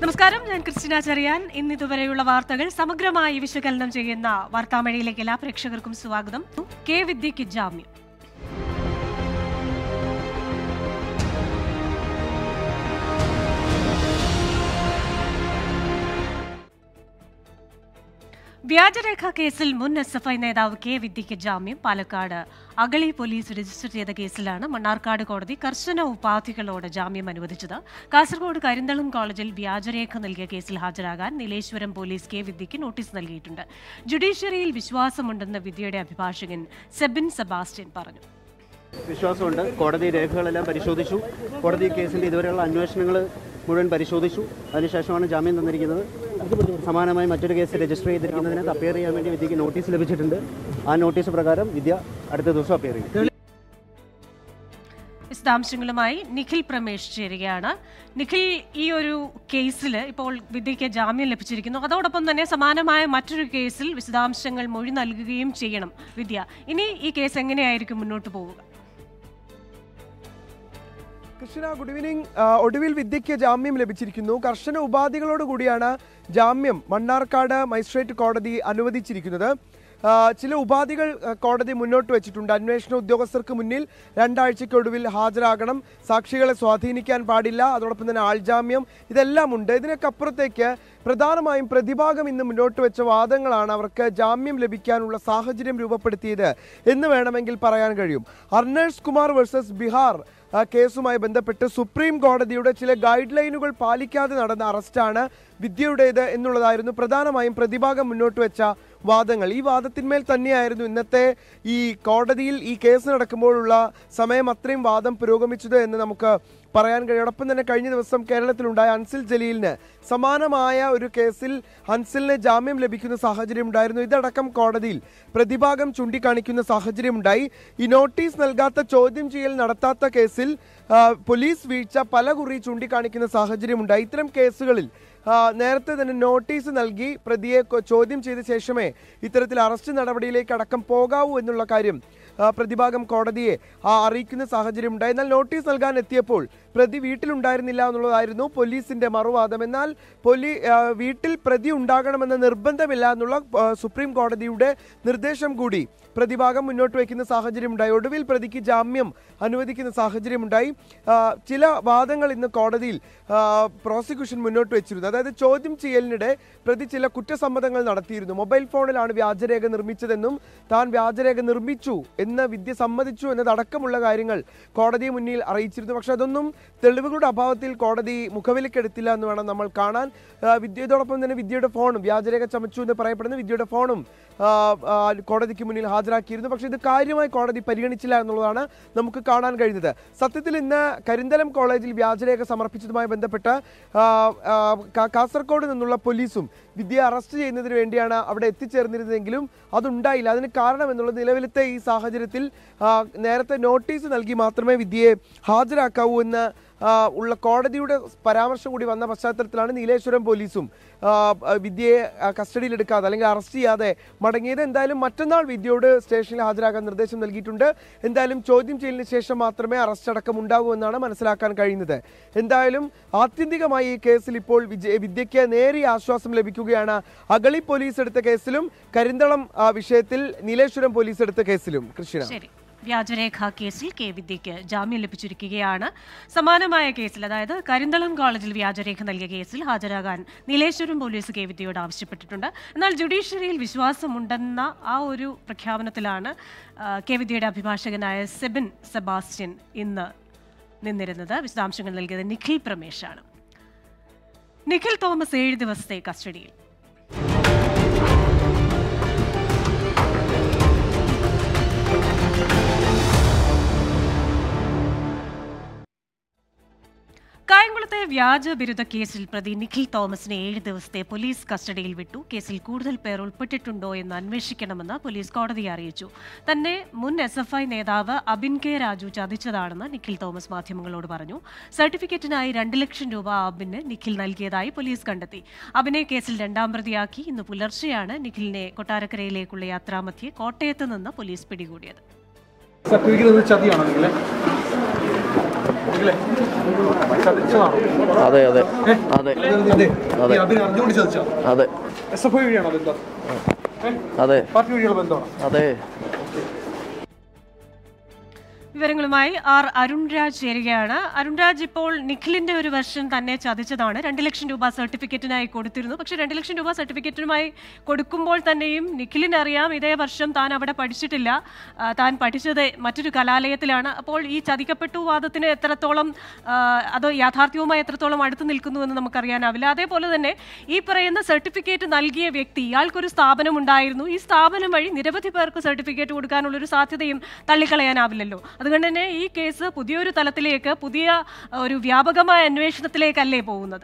നമസ്കാരം ഞാൻ ക്രിസ്റ്റിന ചെറിയാൻ ഇന്ന് ഇതുവരെയുള്ള വാർത്തകൾ സമഗ്രമായി വിശകലനം ചെയ്യുന്ന വാർത്താമഴയിലേക്ക് എല്ലാ പ്രേക്ഷകർക്കും സ്വാഗതം കെ വിദ്യയ്ക്ക് ജാമ്യം വ്യാജരേഖ കേസിൽ മുൻ എസ് എഫ് ഐ നേതാവ് കെ വിദ്യയ്ക്ക് ജാമ്യം പാലക്കാട് അഗളി പോലീസ് രജിസ്റ്റർ ചെയ്ത കേസിലാണ് മണ്ണാർക്കാട് കോടതി കർശന ഉപാധികളോടെ ജാമ്യം അനുവദിച്ചത് കാസർഗോഡ് കരിന്തളം കോളേജിൽ വ്യാജരേഖ നൽകിയ കേസിൽ ഹാജരാകാൻ നീലേശ്വരം പോലീസ് കെ വിദ്യയ്ക്ക് നോട്ടീസ് നൽകിയിട്ടുണ്ട് ജുഡീഷ്യറിയിൽ വിശ്വാസമുണ്ടെന്ന് വിദ്യയുടെ അഭിഭാഷകൻ സെബിൻ സെബാസ്റ്റ്യൻ പറഞ്ഞു വിശ്വാസമുണ്ട് കോടതി രേഖകളെല്ലാം പരിശോധിച്ചു കോടതി കേസിൻ്റെ ഇതുവരെയുള്ള അന്വേഷണങ്ങൾ മുഴുവൻ പരിശോധിച്ചു അതിനുശേഷമാണ് ജാമ്യം തന്നിരിക്കുന്നത് സമാനമായി മറ്റൊരു കേസ് രജിസ്റ്റർ ചെയ്തിരിക്കുന്നതിന് അപ്പിയർ ചെയ്യാൻ വേണ്ടി വിദ്യയ്ക്ക് നോട്ടീസ് ലഭിച്ചിട്ടുണ്ട് ആ നോട്ടീസ് പ്രകാരം വിദ്യ അടുത്ത ദിവസം അപ്പിയർ ചെയ്യും വിശദാംശങ്ങളുമായി നിഖിൽ പ്രമേഷ് ചേരുകയാണ് നിഖിൽ ഈ ഒരു കേസിൽ ഇപ്പോൾ വിദ്യയ്ക്ക് ജാമ്യം ലഭിച്ചിരിക്കുന്നു അതോടൊപ്പം തന്നെ സമാനമായ മറ്റൊരു കേസിൽ വിശദാംശങ്ങൾ മൊഴി നൽകുകയും ചെയ്യണം വിദ്യ ഇനി ഈ കേസ് എങ്ങനെയായിരിക്കും മുന്നോട്ട് പോവുക കൃഷ്ണ ഗുഡ് ഈവനിങ് ആ, ഒടുവിൽ വിദ്യയ്ക്ക് ജാമ്യം ലഭിച്ചിരിക്കുന്നു കർശന ഉപാധികളോട് കൂടിയാണ് ജാമ്യം മണ്ണാർക്കാട് മജിസ്ട്രേറ്റ് കോടതി അനുവദിച്ചിരിക്കുന്നത് ആ, ചില ഉപാധികൾ ആ, കോടതി മുന്നോട്ട് വെച്ചിട്ടുണ്ട് അന്വേഷണ ഉദ്യോഗസ്ഥർക്ക് മുന്നിൽ രണ്ടാഴ്ചയ്ക്കൊടുവിൽ ഹാജരാകണം സാക്ഷികളെ സ്വാധീനിക്കാൻ പാടില്ല അതോടൊപ്പം തന്നെ ആൾജാമ്യം ഇതെല്ലാം ഉണ്ട് ഇതിനൊക്കെ അപ്പുറത്തേക്ക് പ്രധാനമായും പ്രതിഭാഗം ഇന്ന് മുന്നോട്ട് വെച്ച വാദങ്ങളാണ് അവർക്ക് ജാമ്യം ലഭിക്കാനുള്ള സാഹചര്യം രൂപപ്പെടുത്തിയത് എന്ന് വേണമെങ്കിൽ പറയാൻ കഴിയും അർണേഴ്സ് കുമാർ വേഴ്സസ് ബിഹാർ ആ, കേസുമായി ബന്ധപ്പെട്ട് സുപ്രീം കോടതിയുടെ ചില ഗൈഡ് ലൈനുകൾ പാലിക്കാതെ നടന്ന അറസ്റ്റാണ് വിദ്യയുടേത് എന്നുള്ളതായിരുന്നു പ്രധാനമായും പ്രതിഭാഗം മുന്നോട്ട് വെച്ച വാദങ്ങൾ ഈ വാദത്തിന്മേൽ തന്നെയായിരുന്നു ഇന്നത്തെ ഈ കോടതിയിൽ ഈ കേസ് നടക്കുമ്പോഴുള്ള സമയം അത്രയും വാദം പുരോഗമിച്ചത് എന്ന് നമുക്ക് പറയാൻ കഴിയും അതോടൊപ്പം തന്നെ കഴിഞ്ഞ ദിവസം കേരളത്തിലുണ്ടായ അൻസിൽ ജലീലിന് സമാനമായ ഒരു കേസിൽ അൻസിലിന് ജാമ്യം ലഭിക്കുന്ന സാഹചര്യം ഉണ്ടായിരുന്നു ഇതടക്കം കോടതിയിൽ പ്രതിഭാഗം ചൂണ്ടിക്കാണിക്കുന്ന സാഹചര്യം ഉണ്ടായി ഈ നോട്ടീസ് നൽകാത്ത ചോദ്യം ചെയ്യൽ നടത്താത്ത കേസിൽ ആ, പോലീസ് വീഴ്ച പല കുറി ചൂണ്ടിക്കാണിക്കുന്ന സാഹചര്യം ഉണ്ടായി ഇത്തരം കേസുകളിൽ ആ, നേരത്തെ തന്നെ നോട്ടീസ് നൽകി പ്രതിയെ കൊ- ചോദ്യം ചെയ്ത ശേഷമേ ഇത്തരത്തിൽ അറസ്റ്റ് നടപടിയിലേക്ക് അടക്കം പോകാവൂ എന്നുള്ള കാര്യം ആ, പ്രതിഭാഗം കോടതിയെ ആ, അറിയിക്കുന്ന സാഹചര്യം ഉണ്ടായി എന്നാൽ നോട്ടീസ് നൽകാൻ എത്തിയപ്പോൾ പ്രതി വീട്ടിലുണ്ടായിരുന്നില്ല എന്നുള്ളതായിരുന്നു പോലീസിന്റെ മറുവാദം എന്നാൽ പോലീ ആ, വീട്ടിൽ പ്രതി ഉണ്ടാകണമെന്ന നിർബന്ധമില്ല എന്നുള്ള ആ, സുപ്രീം കോടതിയുടെ നിർദ്ദേശം കൂടി പ്രതിഭാഗം മുന്നോട്ട് വയ്ക്കുന്ന സാഹചര്യം ഉണ്ടായി ഒടുവിൽ പ്രതിക്ക് ജാമ്യം അനുവദിക്കുന്ന സാഹചര്യം ഉണ്ടായി ആ, ചില വാദങ്ങൾ ഇന്ന് കോടതിയിൽ ആ, പ്രോസിക്യൂഷൻ മുന്നോട്ട് വെച്ചിരുന്നു അതായത് ചോദ്യം ചെയ്യലിനിടെ പ്രതി ചില കുറ്റസമ്മതങ്ങൾ നടത്തിയിരുന്നു മൊബൈൽ ഫോണിലാണ് വ്യാജരേഖ നിർമ്മിച്ചതെന്നും താൻ വ്യാജരേഖ നിർമ്മിച്ചു എന്ന് വിദ്യ സമ്മതിച്ചു എന്നതടക്കമുള്ള കാര്യങ്ങൾ കോടതിയെ മുന്നിൽ അറിയിച്ചിരുന്നു പക്ഷെ അതൊന്നും തെളിവുകളുടെ അഭാവത്തിൽ കോടതി മുഖവിലക്കെടുത്തില്ല എന്ന് വേണം നമ്മൾ കാണാൻ ആ, വിദ്യ ഇതോടൊപ്പം തന്നെ വിദ്യയുടെ ഫോണും വ്യാജരേഖ ചമച്ചു എന്ന് പറയപ്പെടുന്ന വിദ്യയുടെ ഫോണും ആ, ആ, കോടതിക്ക് മുന്നിൽ ഹാജരാക്കിയിരുന്നു പക്ഷേ ഇത് കാര്യമായി കോടതി പരിഗണിച്ചില്ല എന്നുള്ളതാണ് നമുക്ക് കാണാൻ കഴിഞ്ഞത് സത്യത്തിൽ ഇന്ന് കരിന്തലം കോളേജിൽ വ്യാജരേഖ സമർപ്പിച്ചതുമായി ബന്ധപ്പെട്ട് ആ, ആ, കാ- കാസർഗോഡ് നിന്നുള്ള പോലീസും വിദ്യയെ അറസ്റ്റ് ചെയ്യുന്നതിന് വേണ്ടിയാണ് അവിടെ എത്തിച്ചേർന്നിരുന്നതെങ്കിലും അതുണ്ടായില്ല അതിന് കാരണം എന്നുള്ളത് നിലവിലത്തെ ഈ സാഹചര്യത്തിൽ ആ, നേരത്തെ നോട്ടീസ് നൽകി മാത്രമേ വിദ്യയെ ഹാജരാക്കാവൂ എന്ന് ആ, ഉള്ള കോടതിയുടെ പരാമർശം കൂടി വന്ന പശ്ചാത്തലത്തിലാണ് നീലേശ്വരം പോലീസും ആ, ആ, വിദ്യയെ ആ, കസ്റ്റഡിയിലെടുക്കാതെ അല്ലെങ്കിൽ അറസ്റ്റ് ചെയ്യാതെ മടങ്ങിയത് എന്തായാലും മറ്റന്നാൾ വിദ്യയോട് സ്റ്റേഷനിൽ ഹാജരാക്കാൻ നിർദ്ദേശം നൽകിയിട്ടുണ്ട് എന്തായാലും ചോദ്യം ചെയ്യലിന് ശേഷം മാത്രമേ അറസ്റ്റ് അടക്കം ഉണ്ടാകൂ എന്നാണ് മനസ്സിലാക്കാൻ കഴിയുന്നത് എന്തായാലും ആത്യന്തികമായി ഈ കേസിൽ ഇപ്പോൾ വിജയ വിദ്യയ്ക്ക് നേരിയ ആശ്വാസം ലഭിക്കുകയാണ് അഗളി പോലീസ് എടുത്ത കേസിലും കരിന്തളം ആ, വിഷയത്തിൽ നീലേശ്വരം പോലീസ് എടുത്ത കേസിലും കൃഷ്ണ ശരി വ്യാജരേഖ കേസിൽ കെ വിദ്യയ്ക്ക് ജാമ്യം ലഭിച്ചിരിക്കുകയാണ് സമാനമായ കേസിൽ അതായത് കരിന്തളം കോളേജിൽ വ്യാജരേഖ നൽകിയ കേസിൽ ഹാജരാകാൻ നീലേശ്വരം പോലീസ് കെ വിദ്യയോട് ആവശ്യപ്പെട്ടിട്ടുണ്ട് എന്നാൽ ജുഡീഷ്യറിയിൽ വിശ്വാസമുണ്ടെന്ന ആ ഒരു പ്രഖ്യാപനത്തിലാണ് ആ, കെ വിദ്യയുടെ അഭിഭാഷകനായ സെബിൻ സെബാസ്റ്റ്യൻ ഇന്ന് നിന്നിരുന്നത് വിശദാംശങ്ങൾ നൽകിയത് നിഖിൽ പ്രമേശാണ് നിഖിൽ തോമസ് ഏഴ് ദിവസത്തെ കസ്റ്റഡിയിൽ കായംകുളത്തെ വ്യാജ ബിരുദ കേസിൽ പ്രതി നിഖിൽ തോമസിനെ ഏഴ് ദിവസത്തെ പോലീസ് കസ്റ്റഡിയിൽ വിട്ടു കേസിൽ കൂടുതൽ പേർ ഉൾപ്പെട്ടിട്ടുണ്ടോ എന്ന് അന്വേഷിക്കണമെന്ന് പോലീസ് കോടതിയെ അറിയിച്ചു തന്നെ മുൻ എസ് എഫ് ഐ നേതാവ് അബിൻ കെ രാജു ചതിച്ചതാണെന്ന് നിഖിൽ തോമസ് മാധ്യമങ്ങളോട് പറഞ്ഞു സർട്ടിഫിക്കറ്റിനായി രണ്ട് ലക്ഷം രൂപ അബിന് നിഖിൽ നൽകിയതായി പോലീസ് കണ്ടെത്തി അബിനെ കേസിൽ രണ്ടാം പ്രതിയാക്കി ഇന്ന് പുലർച്ചെയാണ് നിഖിലിനെ കൊട്ടാരക്കരയിലേക്കുള്ള യാത്രാമധ്യേ കോട്ടയത്ത് നിന്ന് പോലീസ് പിടികൂടിയത് സർട്ടിഫിക്കറ്റ് ചതിയാണോ നിങ്ങളെ അതെ അതെ അതെ അതെ അറിഞ്ഞുകൊണ്ട് ചതിച്ചാ അതെ എസ് എഫ് ഐ വഴിയാണോ ബന്ധം അതെ പാർട്ടി വഴിയുള്ള ബന്ധമാണ് അതെ വിവരങ്ങളുമായി ആർ അരുൺരാജ് ചേരുകയാണ് അരുൺരാജ് ഇപ്പോൾ നിഖിലിന്റെ ഒരു വെർഷൻ തന്നെ ചതിച്ചതാണ് രണ്ട് ലക്ഷം രൂപ സർട്ടിഫിക്കറ്റിനായി കൊടുത്തിരുന്നു പക്ഷെ രണ്ട് ലക്ഷം രൂപ സർട്ടിഫിക്കറ്റിനുമായി കൊടുക്കുമ്പോൾ തന്നെയും നിഖിലിന് അറിയാം ഇതേ വർഷം താൻ അവിടെ പഠിച്ചിട്ടില്ല ആ, താൻ പഠിച്ചത് മറ്റൊരു കലാലയത്തിലാണ് അപ്പോൾ ഈ ചതിക്കപ്പെട്ടു വാദത്തിന് എത്രത്തോളം ആ, അത് യാഥാർത്ഥ്യവുമായി എത്രത്തോളം അടുത്ത് നിൽക്കുന്നു എന്ന് നമുക്കറിയാനാവില്ല അതേപോലെ തന്നെ ഈ പറയുന്ന സർട്ടിഫിക്കറ്റ് നൽകിയ വ്യക്തി ഇയാൾക്കൊരു സ്ഥാപനം ഉണ്ടായിരുന്നു ഈ സ്ഥാപനം വഴി നിരവധി പേർക്ക് സർട്ടിഫിക്കറ്റ് കൊടുക്കാനുള്ള ഒരു സാധ്യതയും തള്ളിക്കളയാനാവില്ലല്ലോ അതുകൊണ്ട് തന്നെ ഈ കേസ് പുതിയൊരു തലത്തിലേക്ക് പുതിയ അഹ്, ഒരു വ്യാപകമായ അന്വേഷണത്തിലേക്കല്ലേ പോകുന്നത്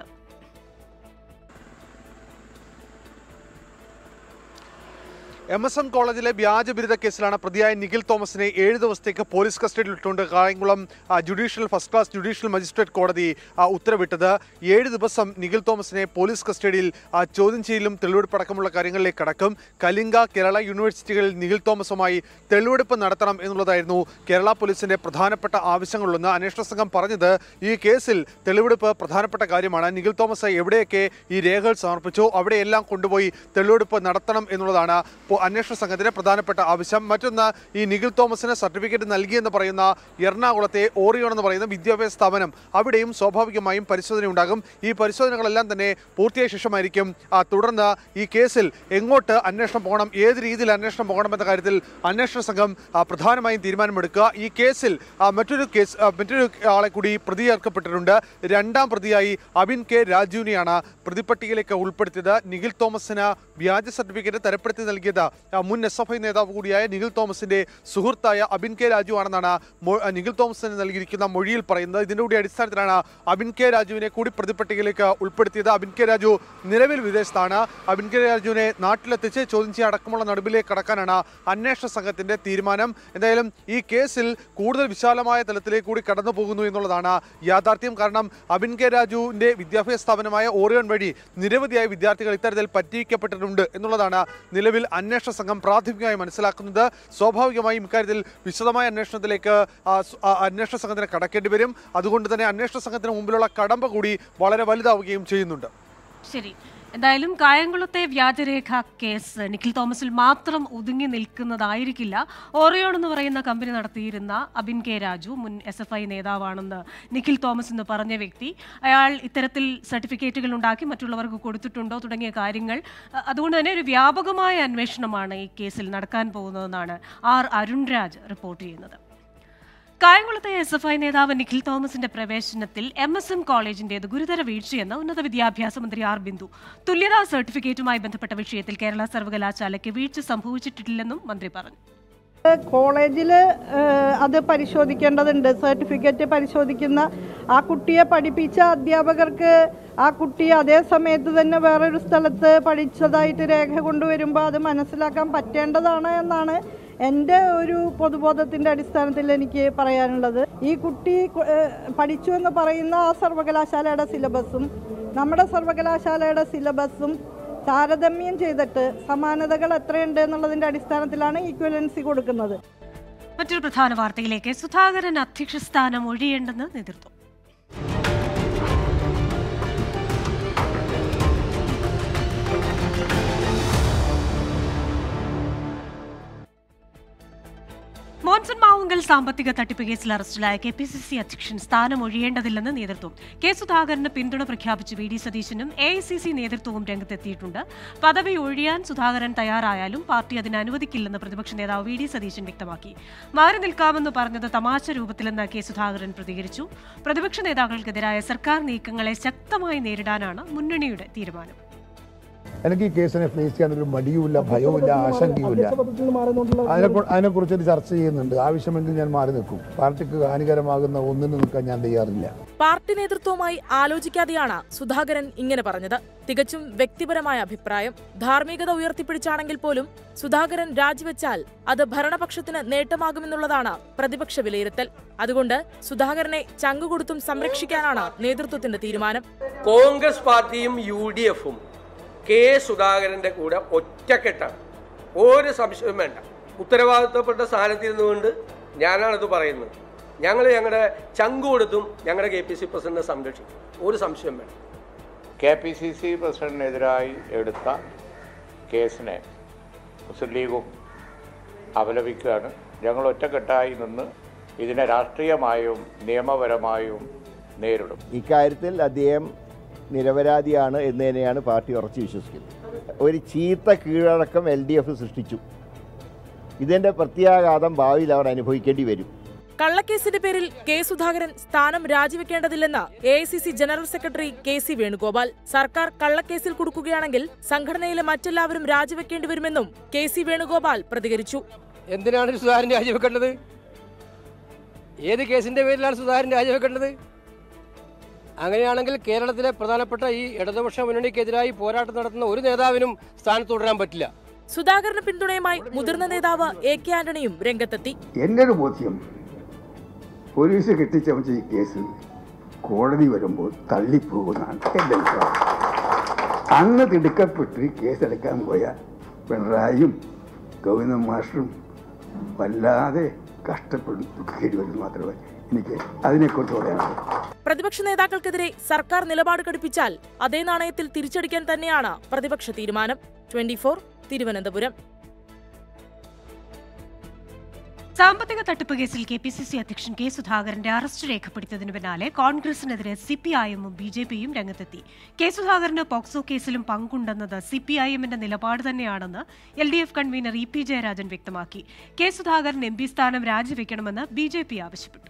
എം എസ് എം കോളേജിലെ വ്യാജ ബിരുദ കേസിലാണ് പ്രതിയായ നിഖിൽ തോമസിനെ ഏഴ് ദിവസത്തേക്ക് പോലീസ് കസ്റ്റഡിയിലിട്ടുകൊണ്ട് കായംകുളം ആ, judicial first class judicial magistrate കോടതി ആ, ഉത്തരവിട്ടത് ഏഴ് ദിവസം നിഖിൽ തോമസിനെ പോലീസ് കസ്റ്റഡിയിൽ ആ, ചോദ്യം ചെയ്യലും തെളിവെടുപ്പടക്കമുള്ള കാര്യങ്ങളിലേക്ക് കടക്കും കലിംഗ കേരള യൂണിവേഴ്സിറ്റികളിൽ നിഖിൽ തോമസുമായി തെളിവെടുപ്പ് നടത്തണം എന്നുള്ളതായിരുന്നു കേരള പോലീസിന്റെ പ്രധാനപ്പെട്ട ആവശ്യങ്ങളിലൊന്ന് അന്വേഷണ സംഘം പറഞ്ഞത് ഈ കേസിൽ തെളിവെടുപ്പ് പ്രധാനപ്പെട്ട കാര്യമാണ് നിഖിൽ തോമസ് എവിടെയൊക്കെ ഈ രേഖകൾ സമർപ്പിച്ചോ അവിടെയെല്ലാം കൊണ്ടുപോയി തെളിവെടുപ്പ് നടത്തണം എന്നുള്ളതാണ് പോ- അന്വേഷണ സംഘത്തിന്റെ പ്രധാനപ്പെട്ട ആവശ്യം മറ്റൊന്ന് ഈ നിഖിൽ തോമസിന് സർട്ടിഫിക്കറ്റ് നൽകിയെന്ന് പറയുന്ന എറണാകുളത്തെ ഓറിയോൺ എന്ന് പറയുന്ന വിദ്യാഭ്യാസ സ്ഥാപനം അവിടെയും സ്വാഭാവികമായും പരിശോധന ഉണ്ടാകും ഈ പരിശോധനകളെല്ലാം തന്നെ പൂർത്തിയായ ശേഷമായിരിക്കും ആ, തുടർന്ന് ഈ കേസിൽ എങ്ങോട്ട് അന്വേഷണം പോകണം ഏത് രീതിയിൽ അന്വേഷണം പോകണം എന്ന കാര്യത്തിൽ അന്വേഷണ സംഘം ആ, പ്രധാനമായും തീരുമാനമെടുക്കുക ഈ കേസിൽ ആ, മറ്റൊരു കേസ് ആ, മറ്റൊരു ആളെ കൂടി പ്രതി ചേർക്കപ്പെട്ടിട്ടുണ്ട് രണ്ടാം പ്രതിയായി അബിൻ കെ രാജുവിനെയാണ് പ്രതിപട്ടികയിലേക്ക് ഉൾപ്പെടുത്തിയത് നിഖിൽ തോമസിന് വ്യാജ സർട്ടിഫിക്കറ്റ് തരപ്പെടുത്തി നൽകിയത് ആ, മുൻ എസ് എഫ് ഐ നേതാവ് കൂടിയായ നിഖിൽ തോമസിന്റെ സുഹൃത്തായ അബിൻ കെ രാജു ആണെന്നാണ് മൊ- ആ, നിഖിൽ തോമസിന് നൽകിയിരിക്കുന്ന മൊഴിയിൽ പറയുന്നത് ഇതിന്റെ കൂടി അടിസ്ഥാനത്തിലാണ് അബിൻ കെ രാജുവിനെ കൂടി പ്രതിപട്ടികയിലേക്ക് ഉൾപ്പെടുത്തിയത് അബിൻ കെ രാജു നിലവിൽ വിദേശത്താണ് അബിൻ കെ രാജുവിനെ നാട്ടിലെത്തിച്ച് ചോദ്യം ചെയ്യാൻ അടക്കമുള്ള നടപിലേക്ക് കടക്കാനാണ് അന്വേഷണ സംഘത്തിന്റെ തീരുമാനം എന്തായാലും ഈ കേസിൽ കൂടുതൽ വിശാലമായ തലത്തിലേക്ക് കൂടി കടന്നു പോകുന്നു എന്നുള്ളതാണ് യാഥാർത്ഥ്യം കാരണം അബിൻ കെ രാജുവിന്റെ വിദ്യാഭ്യാസ സ്ഥാപനമായ ഓറിയോൺ വഴി നിരവധിയായ വിദ്യാർത്ഥികൾ ഇത്തരത്തിൽ പറ്റിക്കപ്പെട്ടിട്ടുണ്ട് എന്നുള്ളതാണ് നിലവിൽ അന്വേഷണ സംഘം പ്രാഥമികമായി മനസ്സിലാക്കുന്നത് സ്വാഭാവികമായും ഇക്കാര്യത്തിൽ വിശദമായ അന്വേഷണത്തിലേക്ക് ആ, സ്- ആ, അന്വേഷണ സംഘത്തിന് കടക്കേണ്ടി വരും അതുകൊണ്ട് തന്നെ അന്വേഷണ സംഘത്തിന് മുമ്പിലുള്ള കടമ്പ കൂടി വളരെ വലുതാവുകയും ചെയ്യുന്നുണ്ട് ശരി എന്തായാലും കായംകുളത്തെ വ്യാജരേഖ കേസ് നിഖിൽ തോമസിൽ മാത്രം ഒതുങ്ങി നിൽക്കുന്നതായിരിക്കില്ല ഓറിയോൺ എന്ന് പറയുന്ന കമ്പനി നടത്തിയിരുന്ന അബിൻ കെ രാജു മുൻ എസ് എഫ് ഐ നേതാവാണെന്ന് നിഖിൽ തോമസ് എന്ന് പറഞ്ഞ വ്യക്തി അയാൾ ഇത്തരത്തിൽ സർട്ടിഫിക്കറ്റുകൾ ഉണ്ടാക്കി മറ്റുള്ളവർക്ക് കൊടുത്തിട്ടുണ്ടോ തുടങ്ങിയ കാര്യങ്ങൾ അ- അതുകൊണ്ട് തന്നെ ഒരു വ്യാപകമായ അന്വേഷണമാണ് ഈ കേസിൽ നടക്കാൻ പോകുന്നതെന്നാണ് ആർ അരുൺരാജ് റിപ്പോർട്ട് ചെയ്യുന്നത് കായംകുളത്തെ എസ് എഫ് ഐ നേതാവ് നിഖിൽ തോമസിന്റെ പ്രവേശനത്തിൽ എം എസ് എം കോളേജിന്റേത് ഗുരുതര വീഴ്ചയെന്ന് ഉന്നത വിദ്യാഭ്യാസ മന്ത്രി ആർ ബിന്ദു തുല്യതാ സർട്ടിഫിക്കറ്റുമായി ബന്ധപ്പെട്ട വിഷയത്തിൽ കേരള സർവകലാശാലയ്ക്ക് വീഴ്ച സംഭവിച്ചിട്ടില്ലെന്നും മന്ത്രി പറഞ്ഞു കോളേജിൽ അത് പരിശോധിക്കേണ്ടതുണ്ട് സർട്ടിഫിക്കറ്റ് പരിശോധിക്കുന്ന ആ കുട്ടിയെ പഠിപ്പിച്ച അധ്യാപകർക്ക് ആ കുട്ടി അതേ സമയത്ത് തന്നെ വേറൊരു സ്ഥലത്ത് പഠിച്ചതായിട്ട് രേഖ കൊണ്ടുവരുമ്പോൾ അത് മനസ്സിലാക്കാൻ പറ്റേണ്ടതാണ് എന്നാണ് എൻ്റെ ഒരു പൊതുബോധത്തിൻ്റെ അടിസ്ഥാനത്തിൽ എനിക്ക് പറയാനുള്ളത് ഈ കുട്ടി കു- ഏഹ് പഠിച്ചു എന്ന് പറയുന്ന ആ സർവകലാശാലയുടെ സിലബസും നമ്മുടെ സർവകലാശാലയുടെ സിലബസും താരതമ്യം ചെയ്തിട്ട് സമാനതകൾ എത്രയുണ്ട് എന്നുള്ളതിന്റെ അടിസ്ഥാനത്തിലാണ് ഈക്വലൻസി കൊടുക്കുന്നത് മറ്റൊരു പ്രധാന വാർത്തയിലേക്ക് സുധാകരൻ അധ്യക്ഷ സ്ഥാനം ഒഴിയേണ്ടെന്ന് നേതൃത്വം മോൻസൺ മാവുങ്കൽ സാമ്പത്തിക തട്ടിപ്പ് കേസിൽ അറസ്റ്റിലായ കെ പി സി സി അധ്യക്ഷൻ സ്ഥാനം ഒഴിയേണ്ടതില്ലെന്ന് നേതൃത്വം കെ സുധാകരന് പിന്തുണ പ്രഖ്യാപിച്ച് വി ഡി സതീശനും എ ഐ സി സി നേതൃത്വവും രംഗത്തെത്തിയിട്ടുണ്ട് പദവി ഒഴിയാൻ സുധാകരൻ തയ്യാറായാലും പാർട്ടി അതിന് അനുവദിക്കില്ലെന്ന് പ്രതിപക്ഷ നേതാവ് വി ഡി സതീശൻ വ്യക്തമാക്കി മാറി നിൽക്കാമെന്ന് പറഞ്ഞത് തമാശ രൂപത്തിലെന്ന് കെ സുധാകരൻ പ്രതികരിച്ചു പ്രതിപക്ഷ നേതാക്കൾക്കെതിരായ സർക്കാർ നീക്കങ്ങളെ ശക്തമായി നേരിടാനാണ് മുന്നണിയുടെ തീരുമാനം എനിക്ക് ഈ കേസിനെ ഫേസ് ചെയ്യാൻ ഒരു മടിയുമില്ല ഭയവുമില്ല ആശങ്കയുമില്ല അതിനെ അതിനെക്കുറിച്ച് ഒരു ചർച്ച ചെയ്യുന്നുണ്ട് ആവശ്യമെങ്കിൽ ഞാൻ മാറി നിൽക്കും പാർട്ടിക്ക് ഹാനികരമാകുന്ന ഒന്നിന് നിൽക്കാൻ ഞാൻ തയ്യാറില്ല പാർട്ടി നേതൃത്വവുമായി ആലോചിക്കാതെയാണ് സുധാകരൻ ഇങ്ങനെ പറഞ്ഞത് തികച്ചും വ്യക്തിപരമായ അഭിപ്രായം ധാർമ്മികത ഉയർത്തിപ്പിടിച്ചാണെങ്കിൽ പോലും സുധാകരൻ രാജിവെച്ചാൽ അത് ഭരണപക്ഷത്തിന് നേട്ടമാകുമെന്നുള്ളതാണ് പ്രതിപക്ഷ വിലയിരുത്തൽ അതുകൊണ്ട് സുധാകരനെ ചങ്കുകൊടുത്തും സംരക്ഷിക്കാനാണ് നേതൃത്വത്തിന്റെ തീരുമാനം കോൺഗ്രസ് പാർട്ടിയും യു ഡി എഫും കെ സുധാകരന്റെ കൂടെ ഒറ്റക്കെട്ടാണ് ഒരു സംശയവും വേണ്ട ഉത്തരവാദിത്തപ്പെട്ട സ്ഥാനത്തിരുന്നുകൊണ്ട് ഞാനാണിത് പറയുന്നത് ഞങ്ങൾ ഞങ്ങളുടെ ചങ്ക് കൊടുത്തും ഞങ്ങളുടെ കെ പി സി പ്രസിഡന്റിനെ സംരക്ഷിക്കും ഒരു സംശയം വേണം കെ പി സി സി പ്രസിഡന്റിനെതിരായി എടുത്ത കേസിനെ മുസ്ലിം ലീഗും അപലപിക്കുകയാണ് ഞങ്ങൾ ഒറ്റക്കെട്ടായി നിന്ന് ഇതിനെ രാഷ്ട്രീയമായും നിയമപരമായും നേരിടും ഇക്കാര്യത്തിൽ അദ്ദേഹം നിരപരാധിയാണ് എന്ന് തന്നെയാണ് പാർട്ടി ഉറച്ചു വിശ്വസിക്കുന്നത് ഒരു ചീത്ത കീഴടക്കം എൽ ഡി എഫ് സൃഷ്ടിച്ചു ഇതിൻ്റെ പ്രത്യാഘാതം ഭാവിയിൽ അവർ അനുഭവിക്കേണ്ടി വരും കള്ളക്കേസിന്റെ പേരിൽ കെ സുധാകരൻ സ്ഥാനം രാജിവെക്കേണ്ടതില്ലെന്ന് A I C C general secretary K C Venugopal സർക്കാർ കള്ളക്കേസിൽ കൊടുക്കുകയാണെങ്കിൽ സംഘടനയിലെ മറ്റെല്ലാവരും രാജിവെക്കേണ്ടി വരുമെന്നും കെ സി വേണുഗോപാൽ പ്രതികരിച്ചു എന്തിനാണ് സുധാകരൻ രാജിവെക്കേണ്ടത് ഏത് കേസിന്റെ പേരിലാണ് സുധാകരൻ രാജിവെക്കേണ്ടത് അങ്ങനെയാണെങ്കിൽ കേരളത്തിലെ പ്രധാനപ്പെട്ട ഈ ഇടതുപക്ഷ മുന്നണിക്കെതിരായി പോരാട്ടം നടത്തുന്ന ഒരു നേതാവിനും സ്ഥാനത്ത് തുടരാൻ പറ്റില്ല സുധാകരന് പിന്തുണയുമായി മുതിർന്ന നേതാവ് എ കെ ആന്റണിയും രംഗത്തെത്തി എൻ്റെ ഒരു ബോധ്യം പോലീസ് കെട്ടിച്ചമച്ച ഈ കേസ് കോടതി വരുമ്പോൾ തള്ളിപ്പോകുന്നതാണ് എൻ്റെ അഭിപ്രായം അന്ന് തിടുക്കപ്പെട്ട് കേസെടുക്കാൻ പോയ പിണറായിയും ഗോവിന്ദൻ മാസ്റ്ററും വല്ലാതെ കഷ്ടപ്പെടും ദുഃഖിക്കേണ്ടി വരും മാത്രമേ എനിക്ക് അതിനെക്കുറിച്ച് പറയാനുള്ളൂ പ്രതിപക്ഷ നേതാക്കൾക്കെതിരെ സർക്കാർ നിലപാട് ഘടിപ്പിച്ചാൽ അതേ നാണയത്തിൽ തിരിച്ചടിക്കാൻ തന്നെയാണ് പ്രതിപക്ഷ തീരുമാനം ട്വന്റി തിരുവനന്തപുരം സാമ്പത്തിക തട്ടിപ്പ് കേസിൽ കെ പി സി സി അധ്യക്ഷൻ കെ സുധാകരന്റെ അറസ്റ്റ് രേഖപ്പെടുത്തിയതിനു പിന്നാലെ കോൺഗ്രസിനെതിരെ സി പി ഐ എമ്മും ബി ജെ പിയും രംഗത്തെത്തി കെ സുധാകരന് പോക്സോ കേസിലും പങ്കുണ്ടെന്നത് സി പി ഐ എമ്മിന്റെ നിലപാട് തന്നെയാണെന്ന് L D F convenor E P Jayarajan വ്യക്തമാക്കി കെ സുധാകരൻ എം പി സ്ഥാനം രാജിവെക്കണമെന്ന് ബി ജെ പി ആവശ്യപ്പെട്ടു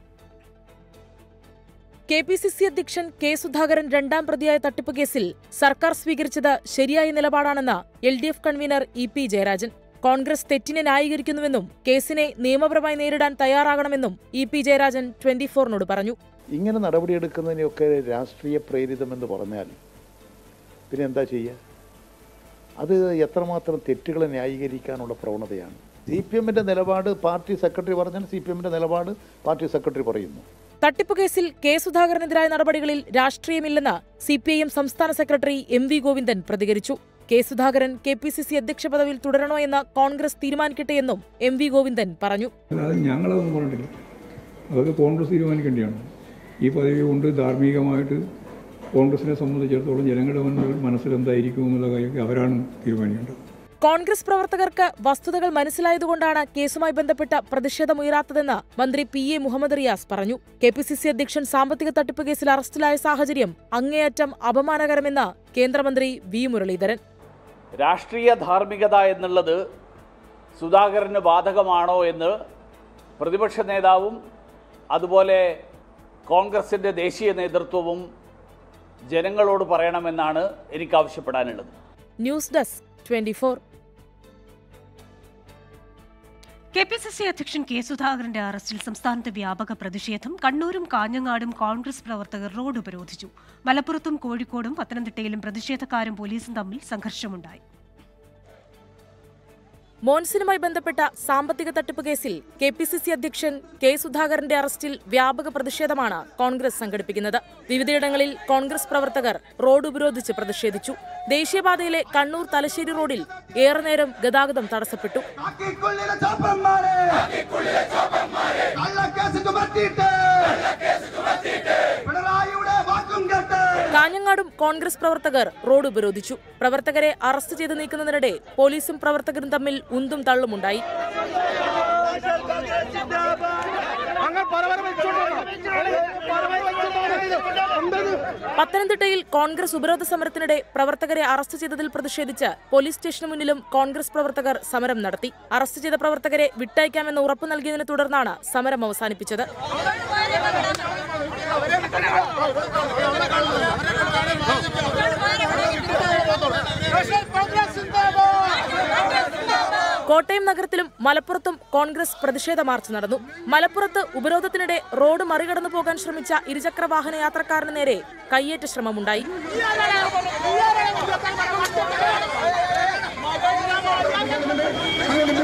കെ പി സി സി അധ്യക്ഷൻ കെ സുധാകരൻ രണ്ടാം പ്രതിയായ തട്ടിപ്പ് കേസിൽ സർക്കാർ സ്വീകരിച്ചത് ശരിയായ നിലപാടാണെന്ന് L D F convenor E P Jayarajan കോൺഗ്രസ് തെറ്റിനെ ന്യായീകരിക്കുന്നുവെന്നും കേസിനെ നിയമപരമായി നേരിടാൻ തയ്യാറാകണമെന്നും ഇ പി ജയരാജൻ ട്വന്റി ഫോറിനോട് പറഞ്ഞു ഇങ്ങനെ നടപടിയെടുക്കുന്നതിനെയൊക്കെ രാഷ്ട്രീയ പ്രേരിതമെന്ന് പറഞ്ഞാൽ പിന്നെ എന്താ ചെയ്യുക അത് എത്രമാത്രം തെറ്റുകളെ ന്യായീകരിക്കാനുള്ള പ്രവണതയാണ് സി പി എമ്മിൻ്റെ നിലപാട് പാർട്ടി സെക്രട്ടറി പറഞ്ഞാൽ സി പി എമ്മിൻ്റെ നിലപാട് പാർട്ടി സെക്രട്ടറി പറയുന്നു തട്ടിപ്പ് കേസിൽ കെ സുധാകരനെതിരായ നടപടികളിൽ രാഷ്ട്രീയമില്ലെന്ന് സി പി ഐ എം സംസ്ഥാന സെക്രട്ടറി എം വി ഗോവിന്ദൻ പ്രതികരിച്ചു K Sudhakaran K P C C അധ്യക്ഷ പദവിയിൽ തുടരണോ എന്ന് കോൺഗ്രസ് തീരുമാനിക്കട്ടെ എന്നും എം വി ഗോവിന്ദൻ പറഞ്ഞു അത് ഞങ്ങളതൊന്നും പറഞ്ഞിട്ടില്ല അതൊക്കെ കോൺഗ്രസ് തീരുമാനിക്കേണ്ടതാണ് ഈ പദവി കൊണ്ട് ധാർമ്മികമായിട്ട് കോൺഗ്രസിനെ സംബന്ധിച്ചിടത്തോളം ജനങ്ങളുടെ മുന്നിൽ മനസ്സിൽ എന്തായിരിക്കും എന്നുള്ള കാര്യമൊക്കെ അവരാണ് തീരുമാനിക്കേണ്ടത് കോൺഗ്രസ് പ്രവർത്തകർക്ക് വസ്തുതകൾ മനസ്സിലായതുകൊണ്ടാണ് കേസുമായി ബന്ധപ്പെട്ട പ്രതിഷേധമുയരാത്തതെന്ന് മന്ത്രി പി എ മുഹമ്മദ് റിയാസ് പറഞ്ഞു കെ പി സി സി അധ്യക്ഷൻ സാമ്പത്തിക തട്ടിപ്പ് കേസിൽ അറസ്റ്റിലായ സാഹചര്യം അങ്ങേയറ്റം അപമാനകരമെന്ന് കേന്ദ്രമന്ത്രി വി മുരളീധരൻ രാഷ്ട്രീയ ധാർമ്മികത എന്നുള്ളത് സുധാകരന് ബാധകമാണോ എന്ന് പ്രതിപക്ഷ നേതാവും അതുപോലെ കോൺഗ്രസിൻ്റെ ദേശീയ നേതൃത്വവും ജനങ്ങളോട് പറയണമെന്നാണ് എനിക്ക് ആവശ്യപ്പെടാനുള്ളത് news desk twenty four K P C C അധ്യക്ഷൻ കെ സുധാകരന്റെ അറസ്റ്റിൽ സംസ്ഥാനത്ത് വ്യാപക പ്രതിഷേധം കണ്ണൂരും കാഞ്ഞങ്ങാടും കോൺഗ്രസ് പ്രവർത്തകർ റോഡ് ഉപരോധിച്ചു മലപ്പുറത്തും കോഴിക്കോടും പത്തനംതിട്ടയിലും പ്രതിഷേധക്കാരും പോലീസും തമ്മിൽ സംഘർഷമുണ്ടായി മോൻസിനുമായി ബന്ധപ്പെട്ട സാമ്പത്തിക തട്ടിപ്പ് കേസിൽ കെ പി സി സി അധ്യക്ഷൻ കെ സുധാകരന്റെ അറസ്റ്റിൽ വ്യാപക പ്രതിഷേധമാണ് കോൺഗ്രസ് സംഘടിപ്പിക്കുന്നത് വിവിധയിടങ്ങളിൽ കോൺഗ്രസ് പ്രവർത്തകർ റോഡ് ഉപരോധിച്ച് പ്രതിഷേധിച്ചു ദേശീയപാതയിലെ കണ്ണൂർ തലശ്ശേരി റോഡിൽ ഏറെ നേരം ഗതാഗതം തടസ്സപ്പെട്ടു കാഞ്ഞങ്ങാടും കോൺഗ്രസ് പ്രവർത്തകർ റോഡ് ഉപരോധിച്ചു പ്രവർത്തകരെ അറസ്റ്റ് ചെയ്ത് നീക്കുന്നതിനിടെ പോലീസും പ്രവർത്തകരും തമ്മിൽ ഉന്തും തള്ളുമുണ്ടായി പത്തനംതിട്ടയിൽ കോൺഗ്രസ് ഉപരോധ സമരത്തിനിടെ പ്രവർത്തകരെ അറസ്റ്റ് ചെയ്തതിൽ പ്രതിഷേധിച്ച് പോലീസ് സ്റ്റേഷന് മുന്നിലും കോൺഗ്രസ് പ്രവർത്തകർ സമരം നടത്തി അറസ്റ്റ് ചെയ്ത പ്രവർത്തകരെ വിട്ടയക്കാമെന്ന് ഉറപ്പു നൽകിയതിനെ തുടർന്നാണ് സമരം അവസാനിപ്പിച്ചത് കോട്ടയം നഗരത്തിലും മലപ്പുറത്തും കോൺഗ്രസ് പ്രതിഷേധ മാർച്ച് നടന്നു മലപ്പുറത്ത് ഉപരോധത്തിനിടെ റോഡ് മറികടന്നു പോകാൻ ശ്രമിച്ച ഇരുചക്ര വാഹന യാത്രക്കാരന് നേരെ കയ്യേറ്റ ശ്രമമുണ്ടായി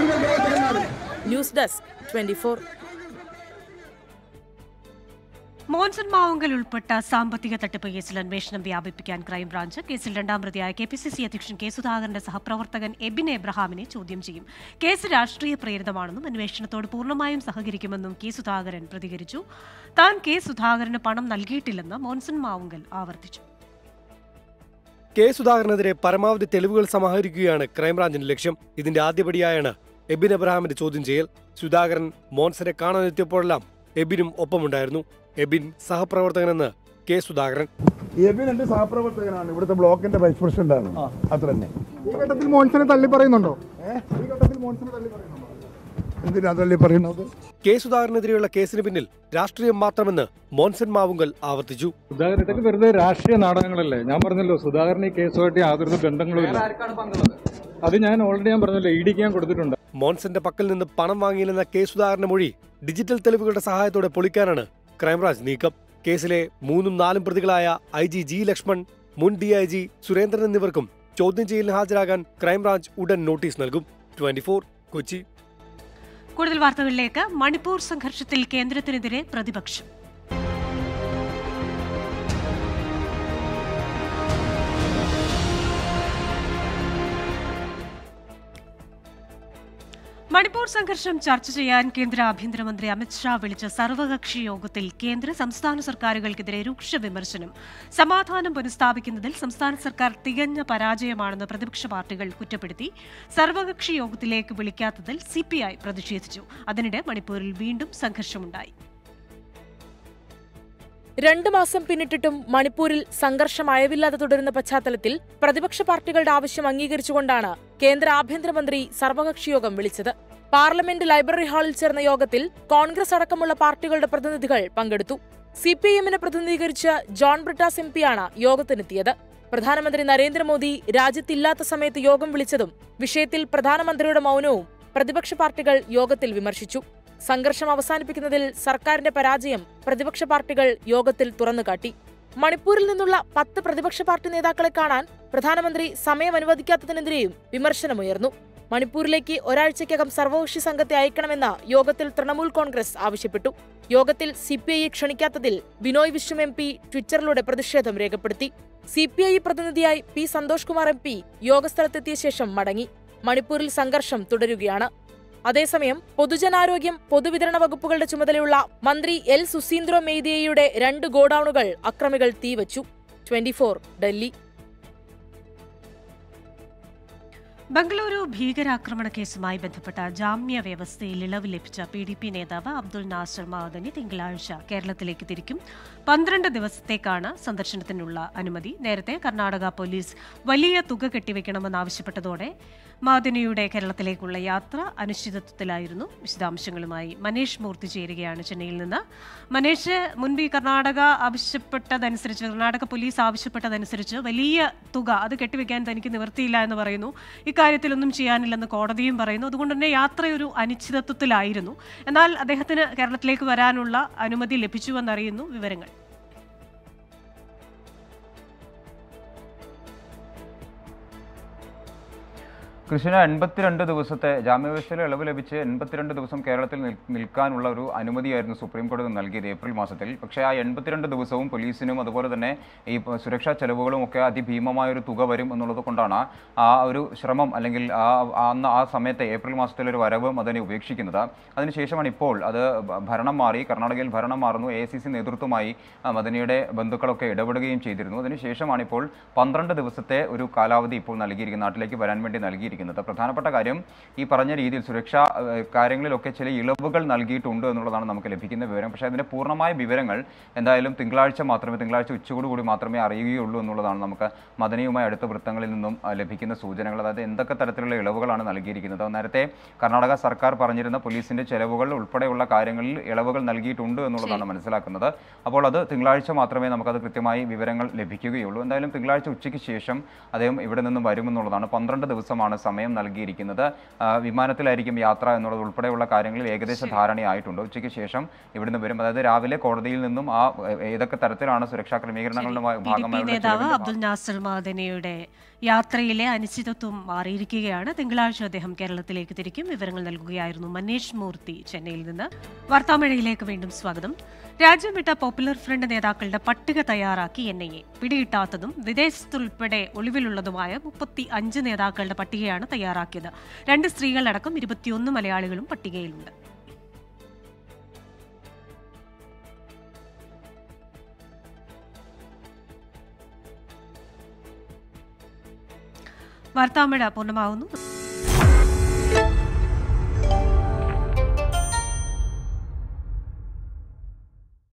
news desk twenty Monson Mavunkal ഉൾപ്പെട്ട സാമ്പത്തിക തട്ടിപ്പ് കേസിൽ അന്വേഷണം വ്യാപിപ്പിക്കാൻ ക്രൈംബ്രാഞ്ച് കേസിൽ രണ്ടാം പ്രതിയായ കെ പി സി സി അധ്യക്ഷൻ കെ സുധാകരന്റെ സഹപ്രവർത്തകൻ എബിൻ എബ്രഹാമിനെ ചോദ്യം ചെയ്യും കേസ് രാഷ്ട്രീയ പ്രേരിതമാണെന്നും അന്വേഷണത്തോട് പൂർണ്ണമായും സഹകരിക്കുമെന്നും കെ സുധാകരൻ പ്രതികരിച്ചു താൻ കെ സുധാകരന് പണം നൽകിയിട്ടില്ലെന്ന് മോൻസൺ മാവുങ്കൽ ആവർത്തിച്ചു കെ സുധാകരനെതിരെ പരമാവധി തെളിവുകൾ സമാഹരിക്കുകയാണ് ക്രൈംബ്രാഞ്ചിന്റെ ലക്ഷ്യം ഇതിന്റെ ആദ്യപടിയായാണ് എബിൻ എബ്രഹാമിന്റെ ചോദ്യം ചെയ്യൽ സുധാകരൻ മോൻസനെ കാണാനെത്തിയപ്പോഴെല്ലാം എബിനും ഒപ്പമുണ്ടായിരുന്നു എബിൻ സഹപ്രവർത്തകനെന്ന് കെ സുധാകരൻ എബിൻ എന്റെ സഹപ്രവർത്തകനാണ് ഇവിടുത്തെ ബ്ലോക്കിന്റെ വൈസ് പ്രസിഡന്റ് ആണ് അത്ര തന്നെ ഈ ഘട്ടത്തിൽ മോൻസനെ തള്ളി പറയുന്നുണ്ടോ ഈ ഘട്ടത്തിൽ മോൻസനെ തള്ളി പറയുന്നുണ്ടോ എന്തിനാ തള്ളി പറയുന്നത് കെ സുധാകരനെതിരെയുള്ള കേസിന് പിന്നിൽ രാഷ്ട്രീയം മാത്രമെന്ന് മോൻസൻ മാവുങ്കൽ ആവർത്തിച്ചു സുധാകരൻ ഇതൊക്കെ വെറുതെ രാഷ്ട്രീയ നാടകങ്ങളല്ലേ ഞാൻ പറഞ്ഞല്ലോ സുധാകരൻ ഈ കേസുമായിട്ട് യാതൊരു ബന്ധങ്ങളും ഇല്ല അത് ഞാൻ ഓൾറെഡി ഞാൻ പറഞ്ഞല്ലോ ഇ ഡിക്ക് ഞാൻ കൊടുത്തിട്ടുണ്ട് മോൻസന്റെ പക്കൽ നിന്ന് പണം വാങ്ങിയില്ലെന്ന കെ സുധാകരന്റെ മൊഴി ഡിജിറ്റൽ തെളിവുകളുടെ സഹായത്തോടെ പൊളിക്കാനാണ് ക്രൈംബ്രാഞ്ച് നീക്കം കേസിലെ മൂന്നും നാലും പ്രതികളായ ഐ ജി ജി ലക്ഷ്മൺ മുൻ ഡി ഐ ജി സുരേന്ദ്രൻ എന്നിവർക്കും ചോദ്യം ചെയ്യലിന് ഹാജരാകാൻ ക്രൈംബ്രാഞ്ച് ഉടൻ നോട്ടീസ് നൽകും ട്വന്റി കൊച്ചി കൂടുതൽ വാർത്തകളിലേക്ക് മണിപ്പൂർ സംഘർഷത്തിൽ കേന്ദ്രത്തിനെതിരെ പ്രതിപക്ഷം മണിപ്പൂർ സംഘർഷം ചർച്ച ചെയ്യാൻ കേന്ദ്ര ആഭ്യന്തരമന്ത്രി അമിത്ഷാ വിളിച്ച സർവകക്ഷി യോഗത്തിൽ കേന്ദ്ര സംസ്ഥാന സർക്കാരുകൾക്കെതിരെ രൂക്ഷ വിമർശനം സമാധാനം പുനഃസ്ഥാപിക്കുന്നതിൽ സംസ്ഥാന സർക്കാർ തികഞ്ഞ പരാജയമാണെന്ന് പ്രതിപക്ഷ പാർട്ടികൾ കുറ്റപ്പെടുത്തി സർവകക്ഷി യോഗത്തിലേക്ക് വിളിക്കാത്തതിൽ സിപിഐ പ്രതിഷേധിച്ചു അതിനിടെ മണിപ്പൂരിൽ വീണ്ടും സംഘർഷമുണ്ടായി രണ്ടു മാസം പിന്നിട്ടിട്ടും മണിപ്പൂരിൽ സംഘർഷം അയവില്ലാതെ തുടരുന്ന പശ്ചാത്തലത്തിൽ പ്രതിപക്ഷ പാർട്ടികളുടെ ആവശ്യം അംഗീകരിച്ചുകൊണ്ടാണ് കേന്ദ്ര ആഭ്യന്തരമന്ത്രി സർവകക്ഷി യോഗം വിളിച്ചത് പാർലമെന്റ് ലൈബ്രറി ഹാളിൽ ചേർന്ന യോഗത്തിൽ കോൺഗ്രസ് അടക്കമുള്ള പാർട്ടികളുടെ പ്രതിനിധികൾ പങ്കെടുത്തു സിപിഐഎമ്മിനെ പ്രതിനിധീകരിച്ച് ജോൺ ബ്രിട്ടാസ് എം പിയാണ് യോഗത്തിനെത്തിയത് പ്രധാനമന്ത്രി നരേന്ദ്രമോദി രാജ്യത്തില്ലാത്ത സമയത്ത് യോഗം വിളിച്ചതും വിഷയത്തിൽ പ്രധാനമന്ത്രിയുടെ മൗനവും പ്രതിപക്ഷ പാർട്ടികൾ യോഗത്തിൽ വിമർശിച്ചു സംഘർഷം അവസാനിപ്പിക്കുന്നതിൽ സർക്കാരിന്റെ പരാജയം പ്രതിപക്ഷ പാർട്ടികൾ യോഗത്തിൽ തുറന്നുകാട്ടി മണിപ്പൂരിൽ നിന്നുള്ള പത്ത് പ്രതിപക്ഷ പാർട്ടി നേതാക്കളെ കാണാൻ പ്രധാനമന്ത്രി സമയം അനുവദിക്കാത്തതിനെതിരെയും വിമർശനമുയർന്നു മണിപ്പൂരിലേക്ക് ഒരാഴ്ചയ്ക്കകം സർവകക്ഷി സംഘത്തെ അയക്കണമെന്ന് യോഗത്തിൽ തൃണമൂൽ കോൺഗ്രസ് ആവശ്യപ്പെട്ടു യോഗത്തിൽ സിപിഐയെ ക്ഷണിക്കാത്തതിൽ ബിനോയ് വിശ്വം എം പി ട്വിറ്ററിലൂടെ പ്രതിഷേധം രേഖപ്പെടുത്തി സിപിഐ പ്രതിനിധിയായി P Santhosh Kumar M P യോഗസ്ഥലത്തെത്തിയ ശേഷം മടങ്ങി മണിപ്പൂരിൽ സംഘർഷം തുടരുകയാണ് അതേസമയം പൊതുജനാരോഗ്യം പൊതുവിതരണ വകുപ്പുകളുടെ ചുമതലയുള്ള മന്ത്രി എൽ സുസീന്ദ്രോ മെയ്ദിയയുടെ രണ്ട് ഗോഡൌണുകൾ അക്രമികൾ തീവച്ചു ട്വന്റി ഡൽഹി ബംഗളൂരു ഭീകരാക്രമണ കേസുമായി ബന്ധപ്പെട്ട ജാമ്യ വ്യവസ്ഥയിൽ ഇളവ് ലഭിച്ച പി ഡി പി നേതാവ് അബ്ദുൾ നാസർ മഹദനി തിങ്കളാഴ്ച കേരളത്തിലേക്ക് തിരിക്കും പന്ത്രണ്ട് ദിവസത്തേക്കാണ് സന്ദർശനത്തിനുള്ള അനുമതി നേരത്തെ കർണാടക പോലീസ് വലിയ തുക കെട്ടിവെക്കണമെന്നാവശ്യപ്പെട്ടതോടെ മഹദനിയുടെ കേരളത്തിലേക്കുള്ള യാത്ര അനിശ്ചിതത്വത്തിലായിരുന്നു വിശദാംശങ്ങളുമായി മനേഷ് മൂർത്തി ചേരുകയാണ് ചെന്നൈയിൽ നിന്ന് മനേഷ് മുൻപ് ഈ കർണാടക ആവശ്യപ്പെട്ടതനുസരിച്ച് കർണാടക പോലീസ് ആവശ്യപ്പെട്ടതനുസരിച്ച് വലിയ തുക അത് കെട്ടിവെക്കാൻ തനിക്ക് നിവൃത്തിയില്ല എന്ന് പറയുന്നു ഇക്കാര്യത്തിലൊന്നും ചെയ്യാനില്ലെന്ന് കോടതിയും പറയുന്നു അതുകൊണ്ട് തന്നെ യാത്ര ഒരു അനിശ്ചിതത്വത്തിലായിരുന്നു എന്നാൽ അദ്ദേഹത്തിന് കേരളത്തിലേക്ക് വരാനുള്ള അനുമതി ലഭിച്ചുവെന്നറിയുന്നു വിവരങ്ങൾ കൃഷ്ണന് എൺപത്തിരണ്ട് ദിവസത്തെ ജാമ്യവ്യവസ്ഥയിൽ ഇളവ് ലഭിച്ച് എൺപത്തിരണ്ട് ദിവസം കേരളത്തിൽ നിൽ- നിൽക്കാനുള്ള ഒരു അനുമതിയായിരുന്നു സുപ്രീം കോടതി നൽകിയത് ഏപ്രിൽ മാസത്തിൽ പക്ഷേ ആ എൺപത്തിരണ്ട് ദിവസവും പോലീസിനും അതുപോലെ തന്നെ ഈ പ- സുരക്ഷാ ചെലവുകളും ഒക്കെ അതിഭീമമായ ഒരു തുക വരും എന്നുള്ളത് കൊണ്ടാണ് ആ ഒരു ശ്രമം അല്ലെങ്കിൽ ആ ആ- അന്ന് ആ സമയത്തെ ഏപ്രിൽ മാസത്തിലെ ഒരു വരവ് മദനെ ഉപേക്ഷിക്കുന്നത് അതിനുശേഷമാണ് ഇപ്പോൾ അത് ഭ- ഭരണം മാറി കർണാടകയിൽ ഭരണം മാറുന്നു എ സി സി നേതൃത്വമായി ആ, മദനിയുടെ ബന്ധുക്കളൊക്കെ ഇടപെടുകയും ചെയ്തിരുന്നു അതിനുശേഷമാണ് ഇപ്പോൾ പന്ത്രണ്ട് ദിവസത്തെ ഒരു കാലാവധി ഇപ്പോൾ നൽകിയിരിക്കുന്നത് നാട്ടിലേക്ക് വരാൻ വേണ്ടി നൽകിയിരിക്കുന്നത് പ്രധാനപ്പെട്ട കാര്യം ഈ പറഞ്ഞ രീതിയിൽ സുരക്ഷാ ഏഹ്, കാര്യങ്ങളിലൊക്കെ ചില ഇളവുകൾ നൽകിയിട്ടുണ്ട് എന്നുള്ളതാണ് നമുക്ക് ലഭിക്കുന്ന വിവരം പക്ഷേ അതിൻ്റെ പൂർണ്ണമായ വിവരങ്ങൾ എന്തായാലും തിങ്കളാഴ്ച മാത്രമേ തിങ്കളാഴ്ച ഉച്ചയോടുകൂടി മാത്രമേ അറിയുകയുള്ളൂ എന്നുള്ളതാണ് നമുക്ക് മദനിയുമായി അടുത്ത വൃത്തങ്ങളിൽ നിന്നും ആ, ലഭിക്കുന്ന സൂചനകൾ അതായത് എന്തൊക്കെ തരത്തിലുള്ള ഇളവുകളാണ് നൽകിയിരിക്കുന്നത് നേരത്തെ കർണാടക സർക്കാർ പറഞ്ഞിരുന്ന പോലീസിന്റെ ചെലവുകൾ ഉൾപ്പെടെയുള്ള കാര്യങ്ങളിൽ ഇളവുകൾ നൽകിയിട്ടുണ്ട് എന്നുള്ളതാണ് മനസ്സിലാക്കുന്നത് അപ്പോൾ അത് തിങ്കളാഴ്ച മാത്രമേ നമുക്കത് കൃത്യമായി വിവരങ്ങൾ ലഭിക്കുകയുള്ളൂ എന്തായാലും തിങ്കളാഴ്ച ഉച്ചയ്ക്ക് ശേഷം അദ്ദേഹം ഇവിടെ നിന്നും വരുമെന്നുള്ളതാണ് പന്ത്രണ്ട് ദിവസമാണ് സമയം നൽകിയിരിക്കുന്നത് ആ, വിമാനത്തിലായിരിക്കും യാത്ര എന്നുള്ളത് ഉൾപ്പെടെയുള്ള കാര്യങ്ങളിൽ ഏകദേശ ധാരണയായിട്ടുണ്ട് ഉച്ചയ്ക്ക് ശേഷം ഇവിടുന്ന് വരും അതായത് രാവിലെ കോടതിയിൽ നിന്നും ആ ഏ- ഏതൊക്കെ തരത്തിലാണ് സുരക്ഷാ ക്രമീകരണങ്ങളുടെ പി ഡി പി ഭാഗമായുള്ള നേതാവ് ചിലവിന്റെ അബ്ദുൽ നാസർ മഹദനിയുടെ യാത്രയിലെ അനിശ്ചിതത്വം മാറിയിരിക്കുകയാണ് തിങ്കളാഴ്ച അദ്ദേഹം കേരളത്തിലേക്ക് തിരിക്കും വിവരങ്ങൾ നൽകുകയായിരുന്നു മനീഷ് മൂർത്തി ചെന്നൈയിൽ നിന്ന് വാർത്താമഴയിലേക്ക് വീണ്ടും സ്വാഗതം രാജ്യം വിട്ട പോപ്പുലർ ഫ്രണ്ട് നേതാക്കളുടെ പട്ടിക തയ്യാറാക്കി എൻ ഐ എ പിടികിട്ടാത്തതും വിദേശത്തുൾപ്പെടെ ഒളിവിലുള്ളതുമായ മുപ്പത്തി അഞ്ച് നേതാക്കളുടെ പട്ടികയാണ് തയ്യാറാക്കിയത് രണ്ട് സ്ത്രീകളടക്കം ഇരുപത്തിയൊന്ന് മലയാളികളും പട്ടികയിലുണ്ട് വാർത്താമഴ പൂർണ്ണമാവുന്നു